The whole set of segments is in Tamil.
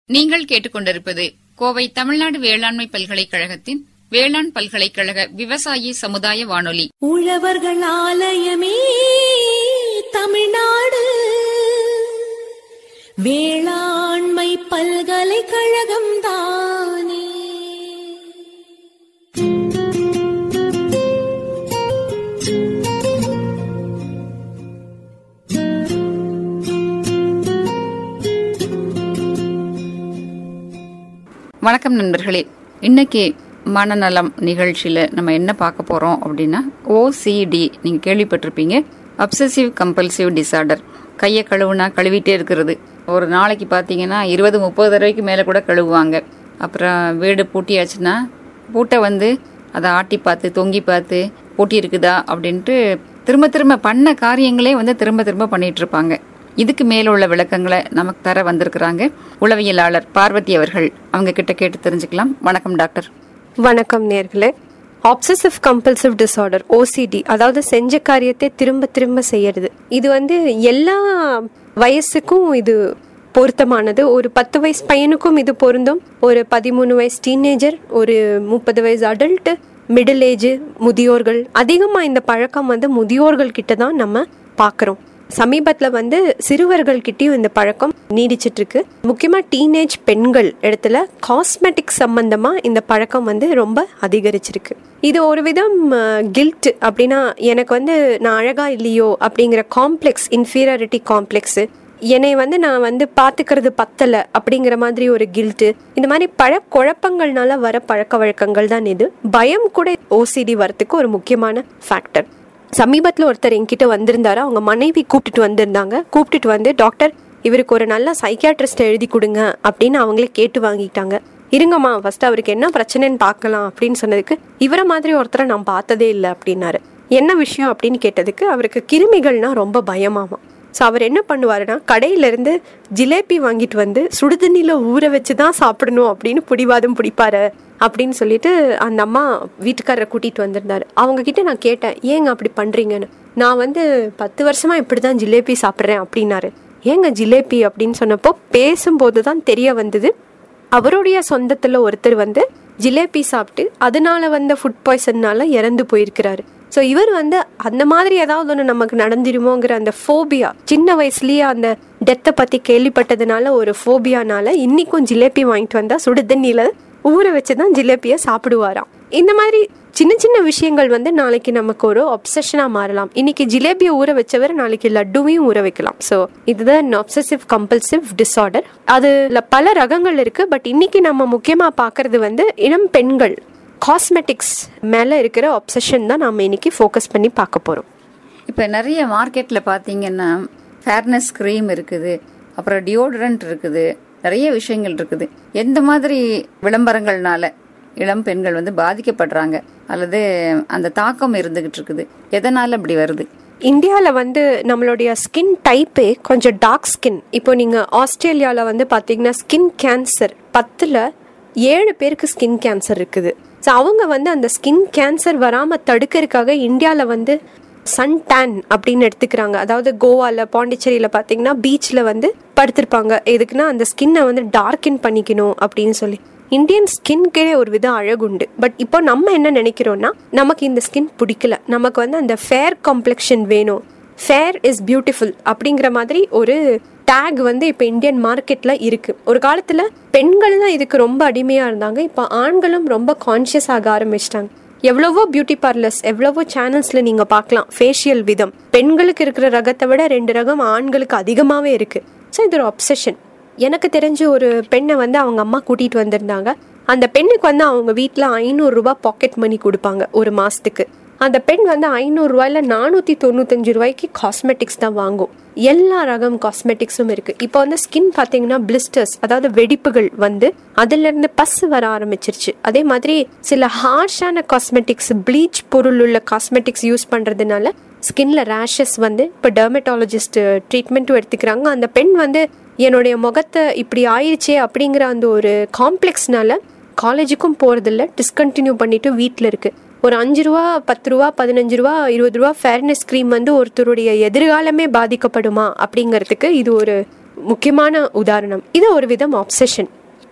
நீங்கள் கேட்டுக்கொண்டிருப்பது கோவை தமிழ்நாடு வேளாண்மை பல்கலைக்கழகத்தின் வேளாண் பல்கலைக்கழக விவசாயி சமுதாய வானொலி உழவர்கள் ஆலயமே தமிழ்நாடு வேளாண்மை பல்கலைக்கழகம் தானே வணக்கம் நண்பர்களே இன்னைக்கு மனநலம் நிகழ்ச்சியில நம்ம என்ன பார்க்க போறோம் அப்படின்னா ஓசிடி நீங்க கேள்விப்பட்டிருப்பீங்க அப்சசிவ் கம்பல்சிவ் டிசார்டர் கையை கழுவுனா கழுவிட்டே இருக்கிறது ஒரு நாளைக்கு பார்த்தீங்கன்னா இருபது முப்பது தடவைக்கு மேலே கூட கழுவுவாங்க அப்புறம் வீடு பூட்டியாச்சுன்னா பூட்டை வந்து அதை ஆட்டி பார்த்து தொங்கி பார்த்து பூட்டி இருக்குதா அப்படின்ட்டு திரும்ப திரும்ப பண்ண காரியங்களே வந்து திரும்ப திரும்ப பண்ணிட்டு இருப்பாங்க இதுக்கு மேல உள்ள விளக்கங்களை நமக்கு தர வந்திருக்கிறாங்க உளவியலாளர் பார்வதி அவர்கள் அவங்க கிட்ட கேட்டு தெரிஞ்சுக்கலாம் வணக்கம் டாக்டர் வணக்கம் நேர்களே ஆப்சசிவ் கம்பல்சிவ் டிசார்டர் ஓசிடி அதாவது செஞ்ச காரியத்தை திரும்ப திரும்ப செய்யறது இது வந்து எல்லா வயசுக்கும் இது பொருத்தமானது ஒரு பத்து வயசு பையனுக்கும் இது பொருந்தும் ஒரு பதிமூணு வயசு டீனேஜர் ஒரு முப்பது வயசு அடல்ட் மிடில் ஏஜ் முதியோர்கள் அதிகமாக இந்த பழக்கம் வந்து முதியோர்கள் கிட்ட தான் நம்ம பார்க்குறோம் சமீபத்தில் வந்து சிறுவர்கள் கிட்டயும் இந்த பழக்கம் நீடிச்சிட்டு இருக்கு முக்கியமாக டீனேஜ் பெண்கள் இடத்துல காஸ்மெட்டிக் சம்பந்தமா இந்த பழக்கம் வந்து ரொம்ப அதிகரிச்சிருக்கு இது ஒரு விதம் கில்ட் அப்படின்னா எனக்கு வந்து நான் அழகா இல்லையோ அப்படிங்கிற காம்ப்ளெக்ஸ் இன்ஃபீரியாரிட்டி காம்ப்ளெக்ஸ் என்னை வந்து நான் வந்து பார்த்துக்கிறது பத்தலை அப்படிங்கிற மாதிரி ஒரு கில்ட்டு இந்த மாதிரி பழ குழப்பங்கள்னால வர பழக்க வழக்கங்கள் தான் இது பயம் கூட ஓசிடி வரத்துக்கு ஒரு முக்கியமான ஃபேக்டர் சமீபத்தில் ஒருத்தர் என்கிட்ட வந்திருந்தாரு அவங்க மனைவி கூப்பிட்டுட்டு வந்திருந்தாங்க கூப்பிட்டுட்டு வந்து டாக்டர் இவருக்கு ஒரு நல்ல சைக்கியாட்ரிஸ்ட் எழுதி கொடுங்க அப்படின்னு அவங்களே கேட்டு வாங்கிட்டாங்க இருங்கம்மா ஃபர்ஸ்ட் அவருக்கு என்ன பிரச்சனைன்னு பார்க்கலாம் அப்படின்னு சொன்னதுக்கு இவரை மாதிரி ஒருத்தரை நான் பார்த்ததே இல்லை அப்படின்னாரு என்ன விஷயம் அப்படின்னு கேட்டதுக்கு அவருக்கு கிருமிகள்னா ரொம்ப பயமாமா ஸோ அவர் என்ன பண்ணுவாருன்னா கடையிலேருந்து ஜிலேபி வாங்கிட்டு வந்து சுடுதண்ணியில் ஊற வச்சு தான் சாப்பிடணும் அப்படின்னு பிடிவாதம் பிடிப்பாரு அப்படின்னு சொல்லிட்டு அந்த அம்மா வீட்டுக்காரரை கூட்டிகிட்டு வந்திருந்தாரு அவங்க கிட்ட நான் கேட்டேன் ஏங்க அப்படி பண்ணுறீங்கன்னு நான் வந்து பத்து வருஷமா இப்படி தான் ஜிலேபி சாப்பிட்றேன் அப்படின்னாரு ஏங்க ஜிலேபி அப்படின்னு சொன்னப்போ பேசும்போது தான் தெரிய வந்தது அவருடைய சொந்தத்தில் ஒருத்தர் வந்து ஜிலேபி சாப்பிட்டு அதனால வந்த ஃபுட் பாய்சன்னால இறந்து போயிருக்கிறாரு ஸோ இவர் வந்து அந்த மாதிரி ஏதாவது ஒன்று நமக்கு நடந்துருமோங்கிற அந்த ஃபோபியா சின்ன வயசுலயே அந்த டெத்தை பற்றி கேள்விப்பட்டதுனால ஒரு ஃபோபியானால இன்னைக்கும் ஜிலேபி வாங்கிட்டு வந்தால் சுடுதண்ணியில் ஊற வச்சு தான் ஜிலேபியை சாப்பிடுவாராம் இந்த மாதிரி சின்ன சின்ன விஷயங்கள் வந்து நாளைக்கு நமக்கு ஒரு ஒப்சஷனாக மாறலாம் இன்னைக்கு ஜிலேபியை ஊற வச்சவர் நாளைக்கு லட்டுவையும் ஊற வைக்கலாம் ஸோ இதுதான் ஒப்சசிவ் கம்பல்சிவ் டிஸார்டர் அதுல பல ரகங்கள் இருக்கு பட் இன்னைக்கு நம்ம முக்கியமாக பார்க்கறது வந்து இளம் பெண்கள் காஸ்மெட்டிக்ஸ் மேலே இருக்கிற ஒப்சஷன் தான் நம்ம இன்னைக்கு ஃபோக்கஸ் பண்ணி பார்க்க போகிறோம் இப்போ நிறைய மார்க்கெட்டில் பார்த்தீங்கன்னா ஃபேர்னஸ் க்ரீம் இருக்குது அப்புறம் டியோட்ரண்ட் இருக்குது நிறைய விஷயங்கள் இருக்குது எந்த மாதிரி விளம்பரங்கள்னால இளம் பெண்கள் வந்து பாதிக்கப்படுறாங்க அல்லது அந்த தாக்கம் இருந்துகிட்டு இருக்குது எதனால அப்படி வருது இந்தியாவில் வந்து நம்மளுடைய ஸ்கின் டைப்பே கொஞ்சம் டார்க் ஸ்கின் இப்போ நீங்கள் ஆஸ்திரேலியாவில் வந்து பார்த்தீங்கன்னா ஸ்கின் கேன்சர் பத்தில் ஏழு பேருக்கு ஸ்கின் கேன்சர் இருக்குது ஸோ அவங்க வந்து அந்த ஸ்கின் கேன்சர் வராமல் தடுக்கிறதுக்காக இந்தியாவில் வந்து சன் டேன் அப்படின்னு எடுத்துக்கிறாங்க அதாவது கோவாவில் பாண்டிச்சேரியில் பார்த்தீங்கன்னா பீச்சில் வந்து படுத்திருப்பாங்க எதுக்குன்னா அந்த ஸ்கின்னை வந்து டார்க்கின் பண்ணிக்கணும் அப்படின்னு சொல்லி இந்தியன் ஸ்கின்கே ஒரு வித அழகுண்டு பட் இப்போ நம்ம என்ன நினைக்கிறோம்னா நமக்கு இந்த ஸ்கின் பிடிக்கல நமக்கு வந்து அந்த ஃபேர் காம்ப்ளெக்ஷன் வேணும் ஃபேர் இஸ் பியூட்டிஃபுல் அப்படிங்கிற மாதிரி ஒரு டேக் வந்து இப்போ இந்தியன் மார்க்கெட்ல இருக்கு ஒரு காலத்துல பெண்கள் தான் இதுக்கு ரொம்ப அடிமையா இருந்தாங்க இப்போ ஆண்களும் ரொம்ப கான்சியஸ் ஆக ஆரம்பிச்சிட்டாங்க எவ்வளவோ பியூட்டி பார்லர்ஸ் எவ்வளவோ சேனல்ஸ்ல நீங்க பார்க்கலாம் ஃபேஷியல் விதம் பெண்களுக்கு இருக்கிற ரகத்தை விட ரெண்டு ரகம் ஆண்களுக்கு அதிகமாவே இருக்கு ஸோ இது ஒரு அப்சஷன் எனக்கு தெரிஞ்ச ஒரு பெண்ணை வந்து அவங்க அம்மா கூட்டிட்டு வந்திருந்தாங்க அந்த பெண்ணுக்கு வந்து அவங்க வீட்டில் ஐநூறுரூபா பாக்கெட் மணி கொடுப்பாங்க ஒரு மாசத்துக்கு அந்த பெண் வந்து ஐநூறுரூவாயில் நானூற்றி தொண்ணூத்தஞ்சு ரூபாய்க்கு காஸ்மெட்டிக்ஸ் தான் வாங்கும் எல்லா ரகம் காஸ்மெட்டிக்ஸும் இருக்கு இப்போ வந்து ஸ்கின் பார்த்தீங்கன்னா பிளிஸ்டர்ஸ் அதாவது வெடிப்புகள் வந்து அதுல இருந்து பஸ் வர ஆரம்பிச்சிருச்சு அதே மாதிரி சில ஹார்ஷான காஸ்மெட்டிக்ஸ் ப்ளீச் பொருள் உள்ள காஸ்மெட்டிக்ஸ் யூஸ் பண்றதுனால ஸ்கின்ல ரேஷஸ் வந்து இப்போ டெர்மட்டாலஜிஸ்ட் ட்ரீட்மெண்ட்டும் எடுத்துக்கிறாங்க அந்த பெண் வந்து என்னுடைய முகத்தை இப்படி ஆயிடுச்சே அப்படிங்கிற அந்த ஒரு காம்ப்ளெக்ஸ்னால காலேஜுக்கும் போறதில்ல டிஸ்கண்டினியூ பண்ணிட்டு வீட்டில் இருக்கு ஒரு அஞ்சு ரூபா பத்து ரூபா பதினஞ்சு ரூபா இருபது ரூபா ஃபேர்னஸ் க்ரீம் வந்து ஒருத்தருடைய எதிர்காலமே பாதிக்கப்படுமா அப்படிங்கிறதுக்கு இது ஒரு முக்கியமான உதாரணம் இது ஒரு விதம் ஆப்சஷன்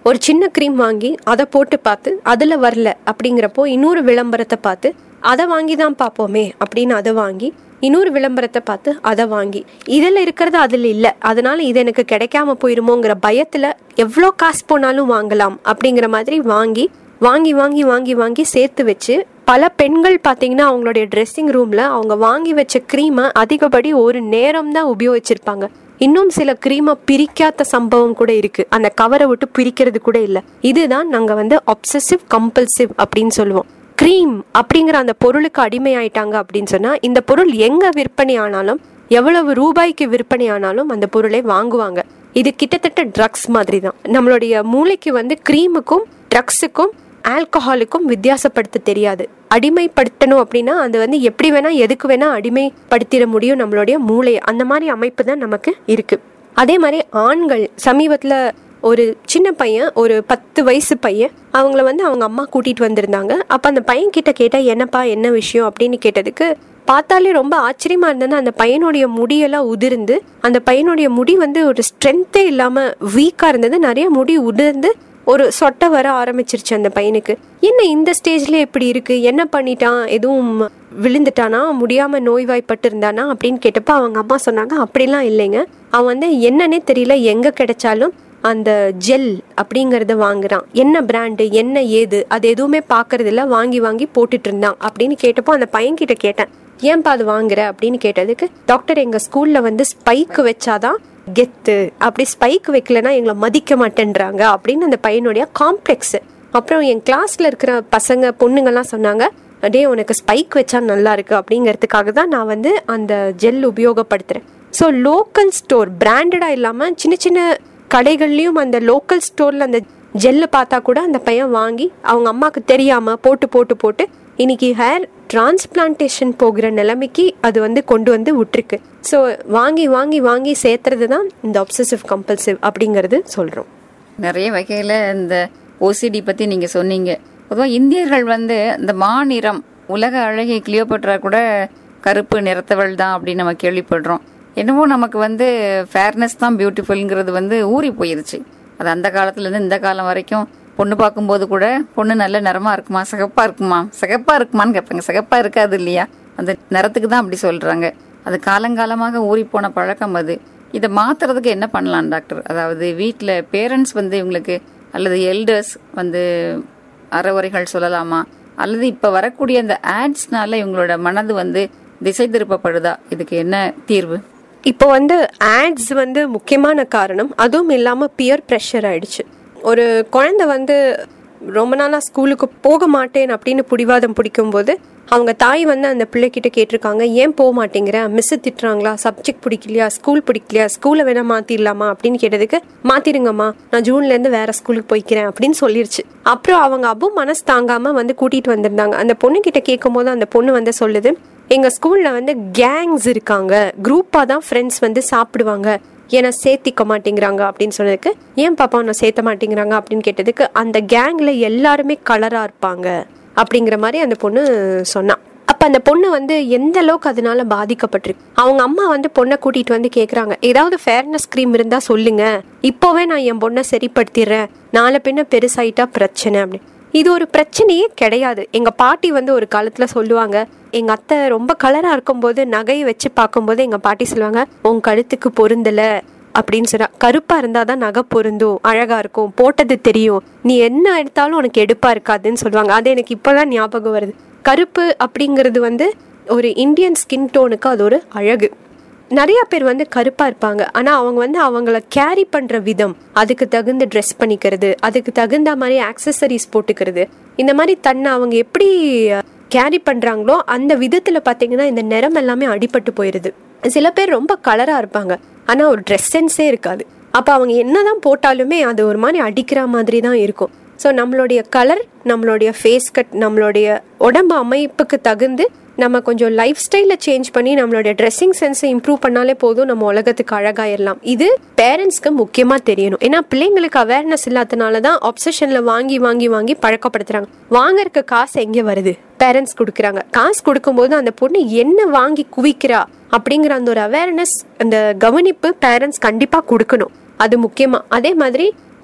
ஒரு சின்ன க்ரீம் வாங்கி அதை போட்டு பார்த்து அதில் வரல அப்படிங்கிறப்போ இன்னொரு விளம்பரத்தை பார்த்து அதை வாங்கி தான் பார்ப்போமே அப்படின்னு அதை வாங்கி இன்னொரு விளம்பரத்தை பார்த்து அதை வாங்கி இதில் இருக்கிறது அதில் இல்லை அதனால இது எனக்கு கிடைக்காம போயிருமோங்கிற பயத்தில் எவ்வளோ காசு போனாலும் வாங்கலாம் அப்படிங்கிற மாதிரி வாங்கி வாங்கி வாங்கி வாங்கி வாங்கி சேர்த்து வச்சு பல பெண்கள் பார்த்தீங்கன்னா அவங்களுடைய ட்ரெஸ்ஸிங் ரூமில் அவங்க வாங்கி வச்ச க்ரீமை அதிகப்படி ஒரு நேரம் தான் உபயோகிச்சிருப்பாங்க இன்னும் சில க்ரீமை பிரிக்காத சம்பவம் கூட இருக்கு அந்த கவரை விட்டு பிரிக்கிறது கூட இல்லை இதுதான் நாங்கள் வந்து obsessive கம்பல்சிவ் அப்படின்னு சொல்லுவோம் க்ரீம் அப்படிங்கிற அந்த பொருளுக்கு அடிமையாயிட்டாங்க அப்படின்னு சொன்னா இந்த பொருள் எங்க விற்பனை ஆனாலும் எவ்வளவு ரூபாய்க்கு விற்பனை ஆனாலும் அந்த பொருளை வாங்குவாங்க இது கிட்டத்தட்ட ட்ரக்ஸ் மாதிரி தான் நம்மளுடைய மூளைக்கு வந்து க்ரீமுக்கும் ட்ரக்ஸுக்கும் ஆல்கஹாலுக்கும் வித்தியாசப்படுத்த தெரியாது அடிமைப்படுத்தணும் அப்படின்னா அது வந்து எப்படி வேணா எதுக்கு வேணா அடிமைப்படுத்திட முடியும் நம்மளுடைய மூளை அந்த மாதிரி அமைப்பு தான் நமக்கு இருக்கு அதே மாதிரி ஆண்கள் சமீபத்தில் ஒரு சின்ன பையன் ஒரு பத்து வயசு பையன் அவங்கள வந்து அவங்க அம்மா கூட்டிட்டு வந்திருந்தாங்க அப்போ அந்த பையன் கிட்ட கேட்டா என்னப்பா என்ன விஷயம் அப்படின்னு கேட்டதுக்கு பார்த்தாலே ரொம்ப ஆச்சரியமா இருந்தது அந்த பையனுடைய முடியெல்லாம் உதிர்ந்து அந்த பையனுடைய முடி வந்து ஒரு ஸ்ட்ரென்த்தே இல்லாம வீக்கா இருந்தது நிறைய முடி உதிர்ந்து ஒரு சொட்டை வர ஆரம்பிச்சிருச்சு அந்த பையனுக்கு என்ன இந்த ஸ்டேஜ்ல இப்படி இருக்கு என்ன பண்ணிட்டான் எதுவும் விழுந்துட்டானா முடியாம நோய்வாய்ப்பட்டு இருந்தானா அப்படின்னு கேட்டப்ப அவங்க அம்மா சொன்னாங்க அப்படிலாம் இல்லைங்க அவன் வந்து என்னன்னே தெரியல எங்க கிடைச்சாலும் அந்த ஜெல் அப்படிங்கறத வாங்குறான் என்ன பிராண்டு என்ன ஏது அது எதுவுமே பார்க்கறது இல்ல வாங்கி வாங்கி போட்டுட்டு இருந்தான் அப்படின்னு கேட்டப்போ அந்த பையன் கிட்ட கேட்டேன் ஏன்பா அது வாங்குற அப்படின்னு கேட்டதுக்கு டாக்டர் எங்க ஸ்கூல்ல வந்து ஸ்பைக் வச்சாதான் கெத்து அப்படி ஸ்பைக் வைக்கலன்னா எங்களை மதிக்க மாட்டேன்றாங்க அப்படின்னு அந்த பையனுடைய காம்ப்ளெக்ஸ் அப்புறம் என் கிளாஸ்ல இருக்கிற பசங்க பொண்ணுங்கெல்லாம் சொன்னாங்க டே உனக்கு ஸ்பைக் வச்சா நல்லா இருக்கு அப்படிங்கிறதுக்காக தான் நான் வந்து அந்த ஜெல் உபயோகப்படுத்துறேன் ஸோ லோக்கல் ஸ்டோர் பிராண்டடா இல்லாம சின்ன சின்ன கடைகள்லயும் அந்த லோக்கல் ஸ்டோர்ல அந்த ஜெல்லை பார்த்தா கூட அந்த பையன் வாங்கி அவங்க அம்மாக்கு தெரியாம போட்டு போட்டு போட்டு இன்னைக்கு ஹேர் டிரான்ஸ்பிளான்டேஷன் போகிற நிலைமைக்கு அது வந்து கொண்டு வந்து விட்டுருக்கு ஸோ வாங்கி வாங்கி வாங்கி சேர்த்துறது தான் இந்த obsessive கம்பல்சிவ் அப்படிங்கிறது சொல்றோம் நிறைய வகையில் இந்த ஓசிடி பற்றி நீங்கள் சொன்னீங்க பொதுவாக இந்தியர்கள் வந்து இந்த மாநிறம் உலக அழகி கிளியோபட்ரா கூட கருப்பு நிறத்தவள் தான் அப்படின்னு நம்ம கேள்விப்படுறோம் என்னவோ நமக்கு வந்து ஃபேர்னஸ் தான் பியூட்டிஃபுல்ங்கிறது வந்து ஊறி போயிருச்சு அது அந்த காலத்துலேருந்து இந்த காலம் வரைக்கும் பொண்ணு பார்க்கும்போது கூட பொண்ணு நல்ல நிறமா இருக்குமா சிகப்பா இருக்குமா சிகப்பா இருக்குமான்னு கேட்பாங்க சிகப்பா இருக்காது இல்லையா அந்த நிறத்துக்கு தான் அப்படி சொல்றாங்க அது காலங்காலமாக ஊறி போன பழக்கம் அது இதை மாத்துறதுக்கு என்ன பண்ணலாம் டாக்டர் அதாவது வீட்டில் பேரண்ட்ஸ் வந்து இவங்களுக்கு அல்லது எல்டர்ஸ் வந்து அறவுரைகள் சொல்லலாமா அல்லது இப்போ வரக்கூடிய அந்த ஆட்ஸ்னால இவங்களோட மனது வந்து திசை திருப்பப்படுதா இதுக்கு என்ன தீர்வு இப்போ வந்து ஆட்ஸ் வந்து முக்கியமான காரணம் அதுவும் இல்லாமல் பியர் ப்ரெஷர் ஆயிடுச்சு ஒரு குழந்தை வந்து ரொம்ப நாளாக ஸ்கூலுக்கு போக மாட்டேன் அப்படின்னு பிடிவாதம் பிடிக்கும்போது அவங்க தாய் வந்து அந்த பிள்ளைகிட்ட கேட்டிருக்காங்க ஏன் போக மாட்டேங்கிற மிஸ் திட்டுறாங்களா சப்ஜெக்ட் பிடிக்கலையா ஸ்கூல் பிடிக்கலையா ஸ்கூலை வேணா மாத்திடலாமா அப்படின்னு கேட்டதுக்கு மாத்திருங்கம்மா நான் ஜூன்ல இருந்து வேற ஸ்கூலுக்கு போய்க்கிறேன் அப்படின்னு சொல்லிருச்சு அப்புறம் அவங்க அப்பு மனசு தாங்காம வந்து கூட்டிட்டு வந்திருந்தாங்க அந்த பொண்ணு கிட்ட கேட்கும் போது அந்த பொண்ணு வந்து சொல்லுது எங்க ஸ்கூல்ல வந்து கேங்ஸ் இருக்காங்க குரூப்பா தான் ஃப்ரெண்ட்ஸ் வந்து சாப்பிடுவாங்க ஏன்னா சேர்த்திக்க மாட்டேங்கிறாங்க அப்படின்னு சொன்னதுக்கு ஏன் பாப்பா உன்னை சேர்த்த மாட்டேங்கிறாங்க அப்படின்னு கேட்டதுக்கு அந்த கேங்ல எல்லாருமே கலரா இருப்பாங்க அப்படிங்கிற மாதிரி அந்த பொண்ணு சொன்னான் அப்ப அந்த பொண்ணு வந்து எந்த அளவுக்கு அதனால பாதிக்கப்பட்டிருக்கு அவங்க அம்மா வந்து பொண்ணை கூட்டிட்டு வந்து கேக்குறாங்க ஏதாவது ஃபேர்னஸ் க்ரீம் இருந்தா சொல்லுங்க இப்போவே நான் என் பொண்ணை சரிப்படுத்திடுறேன் நாளை பின்ன பெருசாயிட்டா பிரச்சனை அப்படின்னு இது ஒரு பிரச்சனையே கிடையாது எங்க பாட்டி வந்து ஒரு காலத்துல சொல்லுவாங்க எங்க அத்தை ரொம்ப கலரா இருக்கும்போது நகை வச்சு பார்க்கும்போது எங்க பாட்டி சொல்லுவாங்க உன் கழுத்துக்கு பொருந்தல அப்படின்னு சொன்னா கருப்பா இருந்தாதான் நகை பொருந்தும் அழகா இருக்கும் போட்டது தெரியும் நீ என்ன எடுத்தாலும் உனக்கு எடுப்பா இருக்காதுன்னு சொல்லுவாங்க அது எனக்கு இப்பதான் ஞாபகம் வருது கருப்பு அப்படிங்கிறது வந்து ஒரு இந்தியன் ஸ்கின் டோனுக்கு அது ஒரு அழகு நிறைய பேர் வந்து கருப்பா இருப்பாங்க ஆனா அவங்க வந்து அவங்கள கேரி பண்ற விதம் அதுக்கு தகுந்த ட்ரெஸ் பண்ணிக்கிறது அதுக்கு தகுந்த மாதிரி ஆக்சசரிஸ் போட்டுக்கிறது இந்த மாதிரி தன்னை அவங்க எப்படி கேரி பண்றாங்களோ அந்த விதத்துல பாத்தீங்கன்னா இந்த நிறம் எல்லாமே அடிபட்டு போயிருது சில பேர் ரொம்ப கலரா இருப்பாங்க ஆனா ஒரு ட்ரெஸ் சென்ஸே இருக்காது அப்ப அவங்க என்னதான் போட்டாலுமே அது ஒரு மாதிரி அடிக்கிற மாதிரி தான் இருக்கும் ஸோ நம்மளுடைய கலர் நம்மளுடைய ஃபேஸ் கட் நம்மளுடைய உடம்பு அமைப்புக்கு தகுந்து நம்ம கொஞ்சம் லைஃப் ஸ்டைலை சேஞ்ச் பண்ணி நம்மளுடைய ட்ரெஸ்ஸிங் சென்ஸை இம்ப்ரூவ் பண்ணாலே போதும் நம்ம உலகத்துக்கு அழகாயிரலாம் இது பேரண்ட்ஸ்க்கு முக்கியமாக தெரியணும் ஏன்னா பிள்ளைங்களுக்கு அவேர்னஸ் இல்லாதனால தான் ஆப்சஷனில் வாங்கி வாங்கி வாங்கி பழக்கப்படுத்துறாங்க வாங்கறதுக்கு காசு எங்கே வருது பேரண்ட்ஸ் கொடுக்குறாங்க காசு கொடுக்கும்போது அந்த பொண்ணு என்ன வாங்கி குவிக்கிறா அப்படிங்கிற அந்த ஒரு அவேர்னஸ் அந்த கவனிப்பு பேரண்ட்ஸ் கண்டிப்பாக கொடுக்கணும் அது முக்கியமா அதே மாதிரி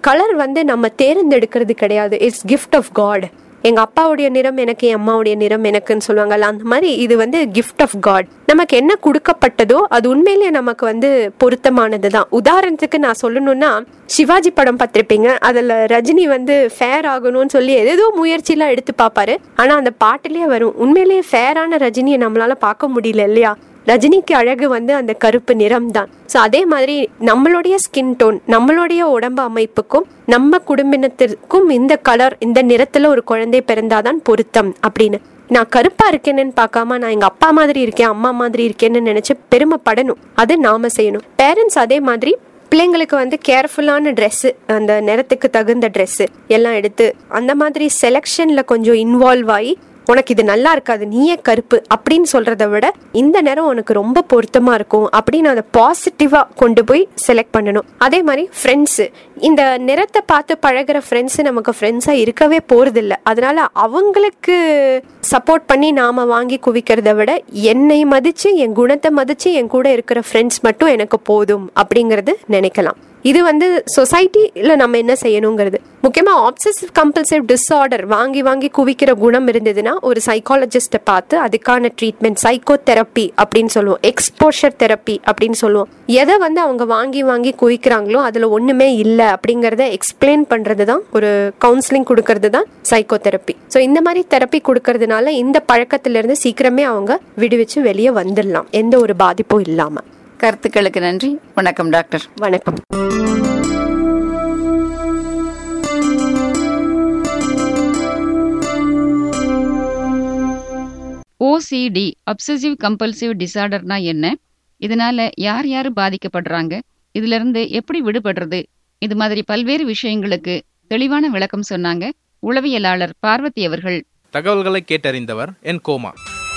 கலர் வந்து நம்ம தேர்ந்தெடுக்கிறது கிடையாது இட்ஸ் கிஃப்ட் ஆஃப் காட் எங்க அப்பாவுடைய நிறம் எனக்கு என் அம்மாவுடைய நிறம் எனக்குன்னு சொல்லுவாங்கல்ல அந்த மாதிரி இது வந்து கிஃப்ட் ஆஃப் காட் நமக்கு என்ன கொடுக்கப்பட்டதோ அது உண்மையிலேயே நமக்கு வந்து பொருத்தமானது தான் உதாரணத்துக்கு நான் சொல்லணும்னா சிவாஜி படம் பார்த்திருப்பீங்க அதுல ரஜினி வந்து ஃபேர் ஆகணும்னு சொல்லி ஏதேதோ முயற்சிலாம் எடுத்து பார்ப்பாரு ஆனா அந்த பாட்டுலயே வரும் உண்மையிலேயே ஃபேரான ரஜினியை நம்மளால பார்க்க முடியல இல்லையா ரஜினிக்கு அழகு வந்து அந்த கருப்பு நிறம் தான் ஸோ அதே மாதிரி நம்மளுடைய ஸ்கின் டோன் நம்மளுடைய உடம்பு அமைப்புக்கும் நம்ம குடும்பினத்திற்கும் இந்த கலர் இந்த நிறத்துல ஒரு குழந்தை பிறந்தாதான் பொருத்தம் அப்படின்னு நான் கருப்பா இருக்கேன்னு பார்க்காம நான் எங்க அப்பா மாதிரி இருக்கேன் அம்மா மாதிரி இருக்கேன்னு நினைச்சு பெருமைப்படணும் அது நாம செய்யணும் பேரண்ட்ஸ் அதே மாதிரி பிள்ளைங்களுக்கு வந்து கேர்ஃபுல்லான ட்ரெஸ்ஸு அந்த நிறத்துக்கு தகுந்த ட்ரெஸ்ஸு எல்லாம் எடுத்து அந்த மாதிரி செலெக்ஷனில் கொஞ்சம் இன்வால்வ் ஆகி உனக்கு இது நல்லா இருக்காது நீயே கருப்பு அப்படின்னு சொல்றதை விட இந்த நிறம் உனக்கு ரொம்ப பொருத்தமா இருக்கும் அப்படின்னு அதை பாசிட்டிவா கொண்டு போய் செலக்ட் பண்ணணும் அதே மாதிரி ஃப்ரெண்ட்ஸு இந்த நிறத்தை பார்த்து பழகுற ஃப்ரெண்ட்ஸ் நமக்கு ஃப்ரெண்ட்ஸா இருக்கவே போறதில்ல அதனால அவங்களுக்கு சப்போர்ட் பண்ணி நாம வாங்கி குவிக்கிறத விட என்னை மதிச்சு என் குணத்தை மதிச்சு என் கூட இருக்கிற ஃப்ரெண்ட்ஸ் மட்டும் எனக்கு போதும் அப்படிங்கறது நினைக்கலாம் இது வந்து சொசைட்டில நம்ம என்ன செய்யணுங்கிறது முக்கியமா ஆப்சசிவ் கம்பல்சிவ் டிஸார்டர் வாங்கி வாங்கி குவிக்கிற குணம் இருந்ததுன்னா ஒரு சைக்காலஜிஸ்ட்டை பார்த்து அதுக்கான ட்ரீட்மெண்ட் சைக்கோ தெரப்பி அப்படின்னு சொல்லுவோம் எக்ஸ்போஷர் தெரப்பி அப்படின்னு சொல்லுவோம் எதை வந்து அவங்க வாங்கி வாங்கி குவிக்கிறாங்களோ அதுல ஒண்ணுமே இல்லை அப்படிங்கறத எக்ஸ்பிளைன் பண்றது தான் ஒரு கவுன்சிலிங் கொடுக்கறது தான் சைக்கோ தெரப்பி ஸோ இந்த மாதிரி தெரப்பி கொடுக்கறதுனால இந்த பழக்கத்துல இருந்து சீக்கிரமே அவங்க விடுவிச்சு வெளியே வந்துடலாம் எந்த ஒரு பாதிப்பும் இல்லாம கருத்துக்களுக்கு நன்றி வணக்கம் டாக்டர் வணக்கம் ஓசிடி அப்சசிவ் கம்பல்சிவ் டிசார்டர்னா என்ன இதனால யார் யார் பாதிக்கப்படுறாங்க இதுல இருந்து எப்படி விடுபடுறது இது மாதிரி பல்வேறு விஷயங்களுக்கு தெளிவான விளக்கம் சொன்னாங்க உளவியலாளர் பார்வதி அவர்கள் தகவல்களை கேட்டறிந்தவர் என் கோமா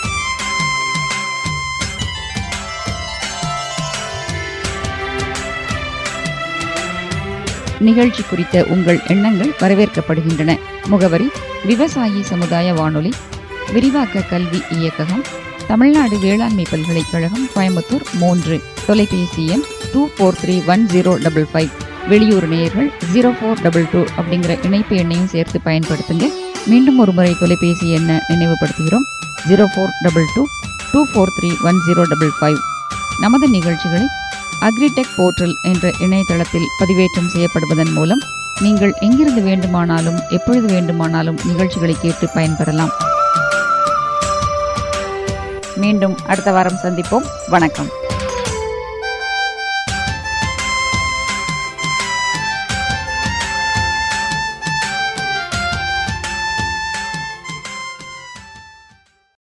நிகழ்ச்சி குறித்த உங்கள் எண்ணங்கள் வரவேற்கப்படுகின்றன முகவரி விவசாயி சமுதாய வானொலி விரிவாக்க கல்வி இயக்ககம் தமிழ்நாடு வேளாண்மை பல்கலைக்கழகம் கோயம்புத்தூர் மூன்று தொலைபேசி எண் two four three one zero double five வெளியூர் நேயர்கள் ஜீரோ ஃபோர் டபுள் டூ அப்படிங்கிற இணைப்பு எண்ணையும் சேர்த்து பயன்படுத்துங்க மீண்டும் ஒரு முறை தொலைபேசி எண்ணை நினைவுபடுத்துகிறோம் zero four double two two four three one zero double five நமது நிகழ்ச்சிகளை அக்ரிடெக் போர்ட்டல் என்ற இணையதளத்தில் பதிவேற்றம் செய்யப்படுவதன் மூலம் நீங்கள் எங்கிருந்து வேண்டுமானாலும் எப்பொழுது வேண்டுமானாலும் நிகழ்ச்சிகளை கேட்டு பயன்பெறலாம் மீண்டும் அடுத்த வாரம் சந்திப்போம் வணக்கம்